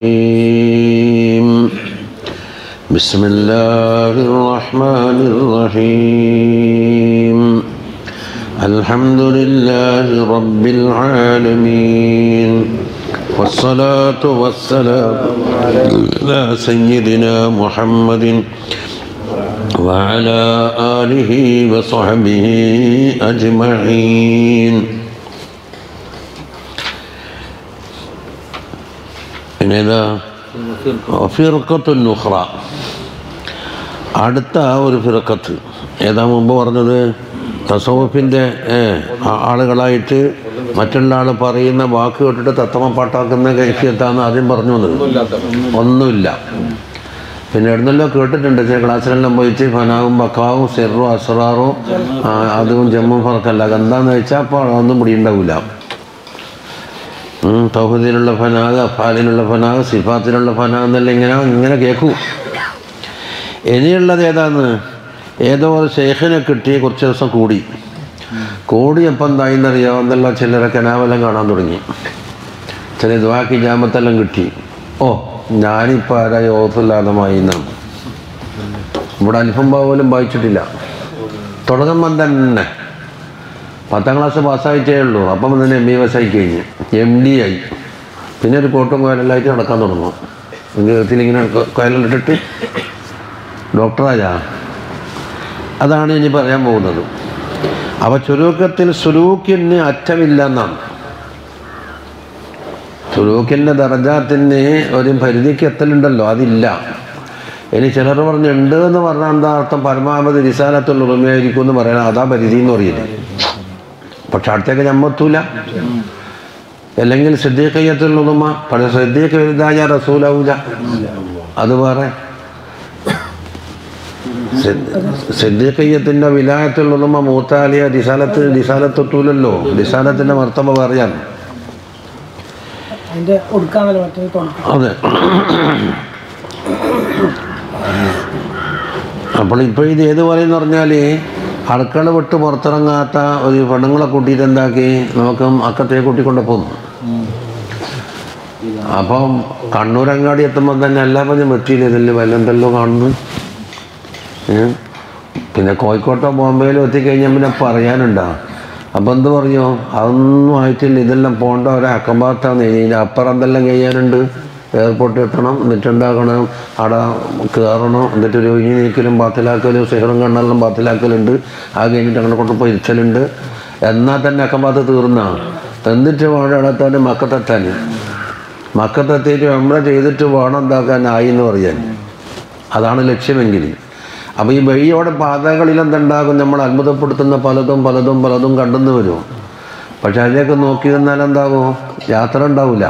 الرحيم بسم الله الرحمن الرحيم الحمد لله رب العالمين والصلاة والسلام على سيدنا محمد وعلى آله وصحبه أجمعين ഇനിതാ ഫിർക്കത്തുൻ നുഹ്റ അടുത്ത ഒരു ഫിറക്കത്ത് ഏതാ മുമ്പ് പറഞ്ഞത് തസവുഫിൻ്റെ ആളുകളായിട്ട് മറ്റുള്ള ആൾ പറയുന്ന വാക്ക് കേട്ടിട്ട് തത്തമ പാട്ടാക്കുന്ന കൈഫിയത്താന്ന് ആദ്യം പറഞ്ഞു വന്നത് ഒന്നുമില്ല പിന്നെ എവിടുന്നല്ലോ കേട്ടിട്ടുണ്ട് ചില ക്ലാസ്സിലെല്ലാം പോയിട്ട് ഫനാവും ബക്കാവും സെറും അസറാറും ആ, അതും ജമ്മും ഫറക്കല്ല എന്താന്ന് വെച്ചാൽ അപ്പോൾ ഒന്നും പിടി ഉണ്ടാവില്ല തൗഹദിലുള്ള ഫനാഗ് അഫാലിനുള്ള ഫനാഗ് സിഫാത്തിലുള്ള ഫനാഗ് എന്നെല്ലാം ഇങ്ങനെ ഇങ്ങനെ കേൾക്കൂ ഇനിയുള്ളത് ഏതാന്ന് ഏതോ ഒരു ഷെയ്ഖിനെ കിട്ടി കുറച്ച് ദിവസം കൂടി കൂടിയപ്പം എന്തായിന്നറിയോ എന്നുള്ള ചിലരെ കനാവെല്ലാം കാണാൻ തുടങ്ങി ചില ദ്വാക്കി ജാമത്തെല്ലാം കിട്ടി ഓ ഞാനിപ്പോൾ ആരായി ഓഫില്ലാതമായി എന്നാണ് ഇവിടെ അൽഫം പോലും വായിച്ചിട്ടില്ല തുടങ്ങുമ്പം തന്നെ പത്താം ക്ലാസ് പാസ്സായിട്ടേ ഉള്ളൂ അപ്പം തന്നെ എം ബി എസ് ആയി കഴിഞ്ഞ് എം ഡി ആയി പിന്നെ ഒരു കോട്ടും കോയലെല്ലായിട്ട് നടക്കാൻ തുടങ്ങും ഇങ്ങനെ കോയലിട്ടിട്ട് ഡോക്ടറായാ അതാണ് ഇനി പറയാൻ പോകുന്നത് അവ ചുരുക്കത്തിൽ സുലൂക്കിന് അറ്റമില്ല എന്നാണ് സുലൂക്കിൻ്റെ ദർജാത്തിന് ഒരു പരിധിക്ക് എത്തലുണ്ടല്ലോ അതില്ല ഇനി ചിലർ പറഞ്ഞു ഉണ്ട് എന്ന് പറഞ്ഞാൽ എന്താ അർത്ഥം പരമാവധി റിസാലത്തുള്ള ഉറമയായിരിക്കും എന്ന് പറയാൻ അതാ പരിധി എന്ന് പറയുന്നത് പക്ഷെ അടുത്തേക്ക് ഞമ്മത്തൂല അല്ലെങ്കിൽ സിദ്ദീഖയ്യത്തുള്ളതുമ പക്ഷെ സിദ്ദീഖ് വലുതായ റസൂലാവൂല അത് വേറെ സിദ്ദീഖയ്യത്തിൻ്റെ വിലായത്തുള്ളതുമ മൂത്താലിയ റിസാലത്ത് റിസാലത്തെത്തൂലല്ലോ റിസാലത്തിൻ്റെ മർത്തമ പറയാൻ അതിന്റെ ഒടുക്കാന്നല്ലോ മറ്റേ തുണക്ക് അതെ അപ്പോൾ ഇപ്പോൾ ഇത് ഏത് പറയുന്ന പറഞ്ഞാൽ അടുക്കള വിട്ട് പുറത്തിറങ്ങാത്ത ഒരു പെണ്ണുങ്ങളെ കൂട്ടിയിട്ട് എന്താക്കി നമുക്ക് അക്കത്തെ കൂട്ടിക്കൊണ്ട് പോകുന്നു അപ്പം കണ്ണൂരങ്ങാടി എത്തുമ്പോൾ തന്നെ എല്ലാ പഞ്ഞും വെട്ടിയില്ല ഇതിൽ വല്ലന്തല്ലോ കാണുന്നു ഏ? പിന്നെ കോഴിക്കോട്ടോ ബോംബെയിലോ എത്തിക്കഴിഞ്ഞാൽ പിന്നെ പറയാനുണ്ടോ അപ്പം എന്ത് പറഞ്ഞു അതൊന്നും ആയിട്ടില്ല ഇതെല്ലാം പോകേണ്ട ഒരു അക്കമ്പാത്താണ് ഇതിൻ്റെ അപ്പുറം എന്തെല്ലാം കഴിയാനുണ്ട് എയർപോർട്ടിൽ എത്തണം എന്നിട്ടുണ്ടാകണം അവിടെ കയറണം എന്നിട്ട് ഒരു ഒഴിഞ്ഞു നീക്കലും ബാത്തിലാക്കലും സിഹറും കണ്ണെല്ലാം ബാത്തിലാക്കലുണ്ട് അത് കഴിഞ്ഞിട്ട് അങ്ങനെ കൊണ്ട് പോയി ഇരിച്ചലുണ്ട് എന്നാൽ തന്നെ അക്കമ്പാത്ത് തീർന്ന എന്നിട്ട് വേണം ഇടത്താൻ മക്കത്തെത്താൻ മക്കത്തെത്തിയിട്ട് നമ്മളെ ചെയ്തിട്ട് വേണം എന്താക്കാൻ ആയി എന്ന് പറയാൻ അതാണ് ലക്ഷ്യമെങ്കിൽ അപ്പോൾ ഈ വഴിയോടെ പാതകളിൽ എന്തുണ്ടാകും നമ്മൾ അത്ഭുതപ്പെടുത്തുന്ന പലതും പലതും പലതും കണ്ടെന്ന് വരും പക്ഷെ അതിലേക്ക് നോക്കി നിന്നാൽ എന്താകും യാത്ര ഉണ്ടാവില്ല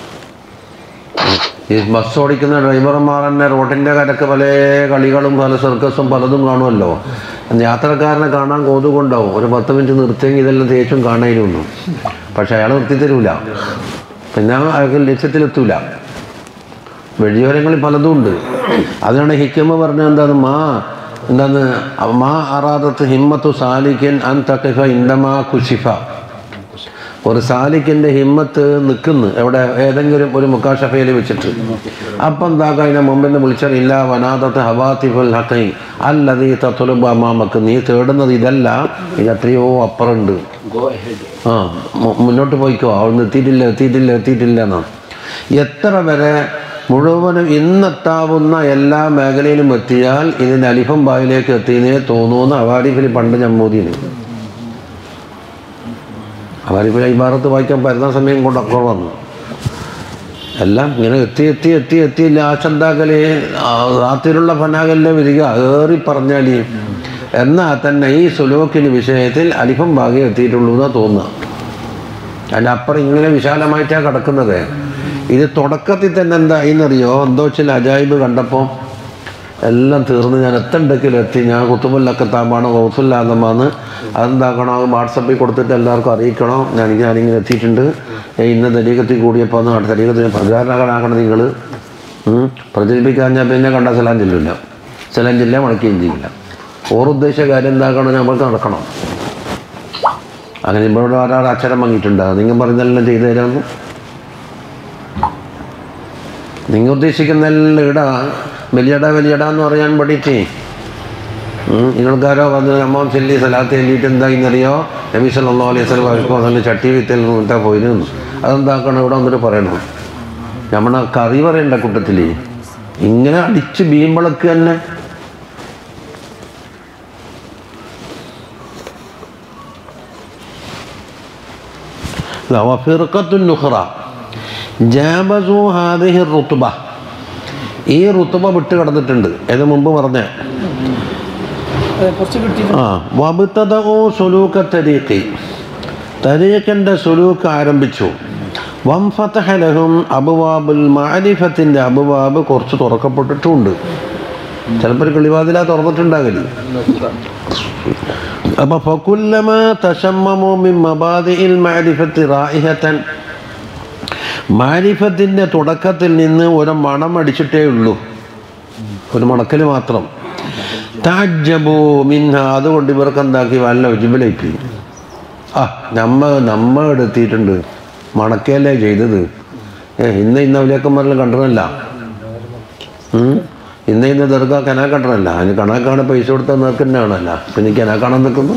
ഈ ബസ് ഓടിക്കുന്ന ഡ്രൈവർമാർ തന്നെ റോഡിൻ്റെ കരക്ക് പല കളികളും പല സർക്കസും പലതും കാണുമല്ലോ യാത്രക്കാരനെ കാണാൻ കൗതുകമുണ്ടാവും ഒരു പത്ത് മിനിറ്റ് നിർത്തിയെങ്കിൽ ഇതെല്ലാം തേച്ചും കാണാനൊന്നും പക്ഷെ അയാൾ നിർത്തി തരൂല പിന്നെ അയാൾക്ക് ലക്ഷ്യത്തിലെത്തൂല വഴിയോരങ്ങളിൽ പലതും ഉണ്ട് അതിനാണ് ഹിക്കമ്മ പറഞ്ഞ എന്താണ് മാ എന്താണ് മാ അറാദത്ത് ഹിമ്മത്തു സാലിക്കൻ അൻ തക്കിഫ ഇണ്ടമാ കുശിഫ ഒരു സാലിക്കിൻ്റെ ഹിമ്മത്ത് നിൽക്കുന്നു എവിടെ ഏതെങ്കിലും ഒരു മുക്കാഷഫയിൽ വെച്ചിട്ട് അപ്പം എന്താക്കാം അതിനെ മുമ്പിൽ നിന്ന് വിളിച്ചാൽ ഇല്ല വനാദത്ത് ഹവാത്തിഫുൽ ഹക്കൈ അല്ലത് തത്തുലുബ അമ്മാമക്ക് നീ തേടുന്നത് ഇതല്ല ഇത് എത്രയോ അപ്പുറമുണ്ട് ആ മു- മുന്നോട്ട് പോയിക്കോ അവിടെ എത്തിയിട്ടില്ല എത്തിയിട്ടില്ല എത്തിയിട്ടില്ല എന്നാ എത്ര വരെ മുഴുവനും ഇന്നെത്താവുന്ന എല്ലാ മേഖലയിലും എത്തിയാൽ ഇതിൻ്റെ അലിഫം ബായിലേക്ക് എത്തിയെന്നേ തോന്നുമെന്ന് അവാരിഫിൽ പണ്ട് ഞമ്മൂതിന് അവാരിഫിൽ ഇബാറത്ത് വായിക്കാൻ പരുന്ന സമയം കൊണ്ട് കുറവന്നു എല്ലാം ഇങ്ങനെ എത്തി എത്തി എത്തി എത്തി ലാശന്താക്കല് രാത്രിയിലുള്ള ഫനാകലിലെ വരിക ഏറി പറഞ്ഞാൽ എന്നാൽ തന്നെ ഈ സുലോക്കിന് വിഷയത്തിൽ അലിഫം ഭാഗ്യം എത്തിയിട്ടുള്ളൂ എന്നാണ് തോന്നുക അതിൻ്റെ അപ്പുറം ഇങ്ങനെ വിശാലമായിട്ടാണ് കിടക്കുന്നത് ഇത് തുടക്കത്തിൽ തന്നെ എന്തായിന്നറിയോ എന്തോ ചില അജായിബ് കണ്ടപ്പോൾ എല്ലാം തീർന്ന് ഞാൻ എത്തണ്ടെക്കിലെത്തി ഞാൻ കുത്തുമുല്ലൊക്കെ താമ്പാണ് കൗസുല്ലാതമാന്ന് അതെന്താക്കണോ അത് വാട്സപ്പിൽ കൊടുത്തിട്ട് എല്ലാവർക്കും അറിയിക്കണം ഞാൻ ഞാനിങ്ങനെ എത്തിയിട്ടുണ്ട് ഏ, ഇന്ന തരീകത്തിൽ കൂടിയപ്പോൾ ഒന്ന് തരീകത്തിന് പ്രചാരണകളാക്കണം നിങ്ങൾ പ്രചരിപ്പിക്കാൻ ഞാൻ പിന്നെ കണ്ട സലാം ചെല്ലില്ല സലാം ചെല്ലാൻ മടക്കുകയും ചെയ്യില്ല ഓറുദ്ദേശ കാര്യം എന്താക്കണം നമ്മൾക്ക് നടക്കണം അങ്ങനെ ഇവിടെ ഒരാൾ അക്ഷരം വാങ്ങിയിട്ടുണ്ടാകും നിങ്ങൾ പറഞ്ഞെല്ലാം ചെയ്തു തരാമെന്ന് നിങ്ങൾ ഉദ്ദേശിക്കുന്ന എല്ലാം ഇട വലിയട വലിയട എന്ന് പറയാൻ പഠിച്ചേ നിങ്ങൾക്കാരോ വന്ന് അമ്മ ചെല്ലി സ്ഥലത്ത് ചെല്ലിയിട്ട് എന്തായിന്നറിയോ നബി സല്ലാ അലൈഹി സ്വലം അവർക്ക് വന്നിട്ട് ചട്ടി വിത്തിൽ നിന്നിട്ടാ പോയിരുന്നു അതെന്താക്കണം ഇവിടെ വന്നിട്ട് പറയണം നമ്മളെ കറി പറയണ്ട കൂട്ടത്തിൽ ഇങ്ങനെ അടിച്ച് ബീമ്പളക്ക് തന്നെ വഫിർക്കത്തുൻ നുഹ്റ ജാബസു ഹാദിഹി റുത്തുബ ഈ റുത്തുബ വിട്ട് കിടന്നിട്ടുണ്ട് ഇത് മുമ്പ് പറഞ്ഞ അതെ, കുറച്ച് കിട്ടിയിട്ട് ആ വബുത്തതോ സുലൂക്ക തരീഖി തരീഖിൻ്റെ സുലൂക്ക് ആരംഭിച്ചു വംഫത്തഹലഹും അബുവാബുൽ മാരിഫത്തിൻ്റെ അബുവാബ് കുറച്ച് തുറക്കപ്പെട്ടിട്ടുമുണ്ട് ചിലപ്പോൾ ഒരു കിളിവാതില തുറന്നിട്ടുണ്ടാകല് അപ്പൊ ഫകുല്ലമ തശമ്മമു മിൻ മബാദിഇൽ മാരിഫത്തി റായിഹത്തൻ മാരിഫത്തിൻ്റെ തുടക്കത്തിൽ നിന്ന് ഒരു മണം അടിച്ചിട്ടേ ഉള്ളൂ ഒരു മണക്കൽ മാത്രം താജബു മിൻഹ അതുകൊണ്ട് ഇവർക്ക് എന്താക്കി വല്ല ഉജുബിലേക്ക് ആ നമ്മ നമ്മ എടുത്തിട്ടുണ്ട് മണക്കയല്ലേ ചെയ്തത് ഏ ഇന്ന് ഇന്ന അവലിയക്കന്മാരെല്ലാം കണ്ടതല്ല ഉം. ഇന്ന് ഇന്ന് ദർഗ കനാ കണ്ടതല്ല അതിന് കണക്കാണ് പൈസ കൊടുത്താൽ നിൽക്കുന്നതാണല്ല പിന്നെ കനാ കാണാൻ നിൽക്കുന്നു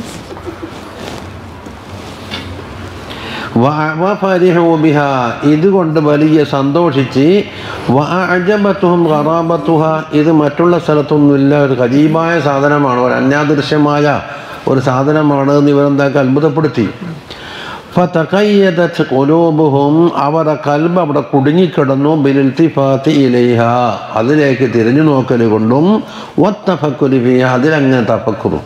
വ- വഫരിഹു ബിഹ ഇതുകൊണ്ട് വലിയ സന്തോഷിച്ച് വഅജബത്തുഹും ഖറാബത്തുഹ ഇത് മറ്റുള്ള സ്ഥലത്തൊന്നുമില്ല ഒരു കരീബായ സാധനമാണ് ഒരു അന്യാദൃശ്യമായ ഒരു സാധനമാണ് എന്ന് ഇവരെന്താക്കി അത്ഭുതപ്പെടുത്തി ഫതഖയ്യദത് ഖുലൂബുഹും അവരുടെ കൽബ് അവിടെ കുടുങ്ങിക്കിടന്നു ബിൽത്തിഫാത്തി ഇലൈഹ അതിലേക്ക് തിരിഞ്ഞു നോക്കൽ കൊണ്ടും വത്തഫക്കുരി ഫിഹ അതിലങ്ങനെ തഫക്കുറും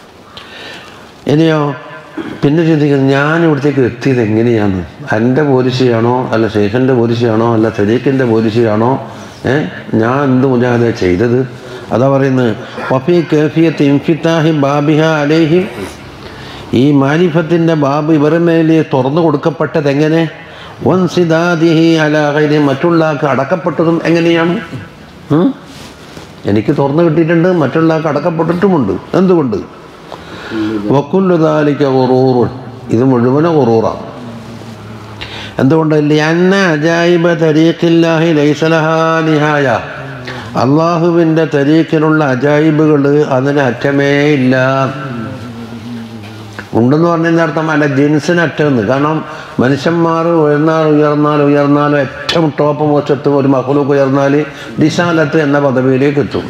ഇനിയോ പിന്നെ ചിന്തിക്കുന്നത് ഞാൻ ഇവിടത്തേക്ക് എത്തിയത് എങ്ങനെയാണ് എൻ്റെ പോലീസിയാണോ അല്ല സ്റ്റേഷൻ്റെ പോലീസിയാണോ അല്ല തെരീക്കിൻ്റെ പോലീസിയാണോ ഏ ഞാൻ എന്ത് മുജാഹിദ ചെയ്തത് അതാ പറയുന്നത് വഫി കേഫിയത്ത് ഇൻഫിത്താഹി ബാബിഹ അലേഹി ഈ മാരിഫത്തിൻ്റെ ബാബ് ഇവരുടെ മേലെ തുറന്നു കൊടുക്കപ്പെട്ടത് എങ്ങനെ വൻസിദാദിഹി അലാഹരി മറ്റുള്ള ആൾക്ക് അടക്കപ്പെട്ടതും എങ്ങനെയാണ് ഉം? എനിക്ക് തുറന്നു കിട്ടിയിട്ടുണ്ട് മറ്റുള്ള ആൾക്ക് അടക്കപ്പെട്ടിട്ടുമുണ്ട് എന്തുകൊണ്ട് വക്കുല്ലുദാലിക്ക ഉറൂറുൻ ഇത് മുഴുവനും ഉറൂറാണ് എന്തുകൊണ്ട് ലിയന്ന അജായിബ തരീഖില്ലാഹി ലൈസലഹാ നിഹായ അള്ളാഹുവിൻ്റെ തരീഖിലുള്ള അജായിബുകൾ അതിന് അറ്റമേ ഇല്ല ഉണ്ടെന്ന് പറഞ്ഞതിൻ്റെ അർത്ഥം അല്ല ജിൻസിന് അറ്റമെന്ന് കാരണം മനുഷ്യന്മാർ ഉയർന്നാൽ ഉയർന്നാൽ ഉയർന്നാൽ ഏറ്റവും ടോപ്പ് മോശത്തും ഒരു മഹളൂക്ക് ഉയർന്നാൽ ദിശാലത്ത് എന്ന പദവിയിലേക്ക് എത്തും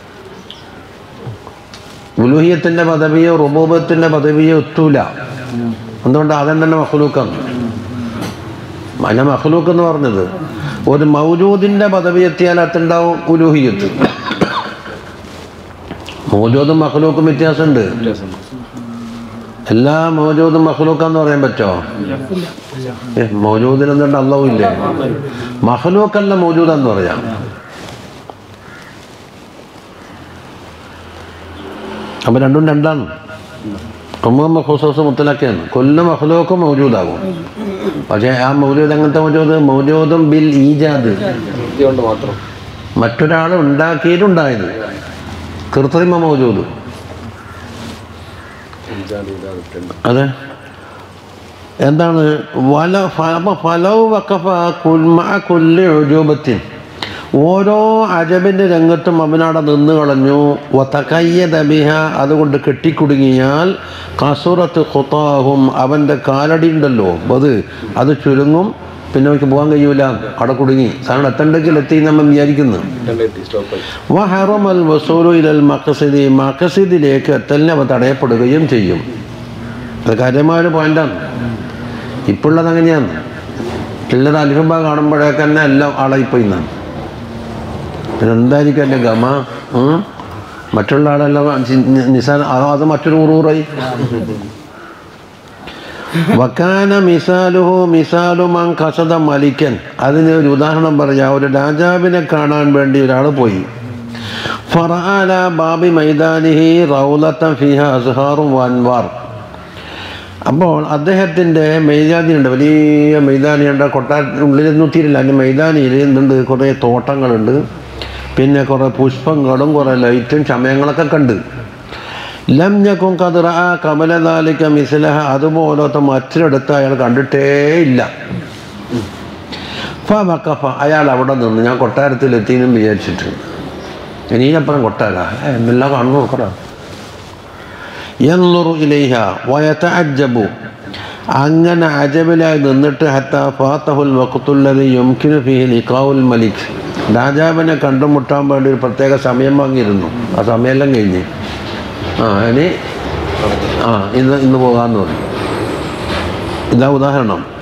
ഉലുഹിയത്തിൻ്റെ പദവിയോ റുബൂബത്തിൻ്റെ പദവിയോ എത്തൂല എന്തുകൊണ്ട് അതൻ തന്നെ മഹ്ലൂക്കാണ് അതിനെ മഹ്ലൂക്ക് എന്ന് പറഞ്ഞത് ഒരു മൗജൂദിൻ്റെ പദവി എത്തിയാൽ അതുണ്ടാവും ഉലുഹിയത്ത് മൗജൂദും മഹ്ലൂക്കും വ്യത്യാസമുണ്ട് എല്ലാ മൗജൂദും മഹ്ലൂക്കാന്ന് പറയാൻ പറ്റുമോ ഏ മൗജൂദിന് എന്തുണ്ട് അള്ളവും ഇല്ലേ മഹ്ലൂക്കല്ല മൗജൂദെന്ന് പറയാം അപ്പം രണ്ടും രണ്ടാണ് ഒമ്പത് ഹുസോസ് മുത്തലൊക്കെയാണ് കൊല്ലം മഹ്ലൂക്കും മൗജൂദാകും പക്ഷേ ആ മൗജൂദ് എങ്ങനത്തെ മൗജൂദ് മൗജൂദും ബിൽ ഈജാദ് കൊണ്ട് മാത്രം മറ്റൊരാൾ ഉണ്ടാക്കിയിട്ടുണ്ടായത് കൃത്രിമ മൗജൂദ് അതെ എന്താണ് വല ഫ- ഫലവ് വക്കഫ കുൽമ കുല്ല് ഉജൂബത്തിൻ ഓരോ അജബിൻ്റെ രംഗത്തും അവനവിടെ നിന്ന് കളഞ്ഞു വത്തക്കയ്യ ദബിഹ അതുകൊണ്ട് കെട്ടിക്കുടുങ്ങിയാൽ കസുറത്ത് ഖുത്താഹും അവൻ്റെ കാലടി ഉണ്ടല്ലോ അത് അത് ചുരുങ്ങും പിന്നെ അവർക്ക് പോകാൻ കഴിയൂല അവിടെ കുടുങ്ങി കാരണം എത്തേണ്ടെങ്കിൽ എത്തി നമ്മൾ വിചാരിക്കുന്നു സ്റ്റോപ്പായി വഹറമൽ വസൂലു ഇലൽ മക്കസിദി മക്കസിദിലേക്ക് എത്തലിനെ അവ തടയപ്പെടുകയും ചെയ്യും അത് കാര്യമായ ഒരു പോയിന്റാണ് ഇപ്പോഴുള്ളത് അങ്ങനെയാണ് പിള്ളേർ അലിഫബ കാണുമ്പോഴേക്ക് തന്നെ എല്ലാം ആളായിപ്പോയി എന്നാണ് പിന്നെ എന്തായിരിക്കും എൻ്റെ ഗമ ഉം? മറ്റുള്ള ആളെല്ലാം ചി- നി- നിസാര അത് അത് മറ്റൊരു ഉറൂറായി വക്കാന മിസാലുഹു മിസാലുമാൻ കസദ മലിക്കൻ അതിന് ഒരു ഉദാഹരണം പറയാം ഒരു രാജാവിനെ കാണാൻ വേണ്ടി ഒരാൾ പോയി ഫറാല ബാബി മൈതാനിഹി റൗലത്തൻ ഫിഹ അസ്ഹാറും വൻവാർ അപ്പോൾ അദ്ദേഹത്തിൻ്റെ മൈതാനിയുണ്ട് വലിയ മൈതാനിയുണ്ട് കൊട്ടാര ഉള്ളിലൊന്നും തീരില്ല അതിൻ്റെ മൈതാനിയിൽ എന്തുണ്ട് കുറേ തോട്ടങ്ങളുണ്ട് പിന്നെ കുറേ പുഷ്പങ്ങളും കുറേ ലൈറ്റും ചമയങ്ങളൊക്കെ കണ്ട് ലം ഞക്കും കതിറ കമലനാലിക്ക മിസിലഹ അതുപോലത്തെ മറ്റൊരിടത്ത് അയാൾ കണ്ടിട്ടേ ഇല്ല ഫ വക്കഫ അയാൾ അവിടെ നിന്ന് ഞാൻ കൊട്ടാരത്തിലെത്തിയെന്നും വിചാരിച്ചിട്ടുണ്ട് ഇനിയപ്പുറം കൊട്ടാര എന്നെല്ലാം കണ്ണു നോക്കടാ യന്നുറു ഇലൈഹ വയതഅജ്ജബു അങ്ങനെ അജബിലായി നിന്നിട്ട് ഹത്ത ഫാത്തഹുൽ വഖത്തുല്ലതി യുംകിനു ഫീഹി ലിഖാഉൽ മലിക് രാജാവിനെ കണ്ടുമുട്ടാൻ വേണ്ടി ഒരു പ്രത്യേക സമയം വാങ്ങിയിരുന്നു ആ സമയമെല്ലാം കഴിഞ്ഞ് ആ ഇനി ആ ഇന്ന് ഇന്ന് പോകാമെന്ന് പറഞ്ഞു ഇതാ ഉദാഹരണം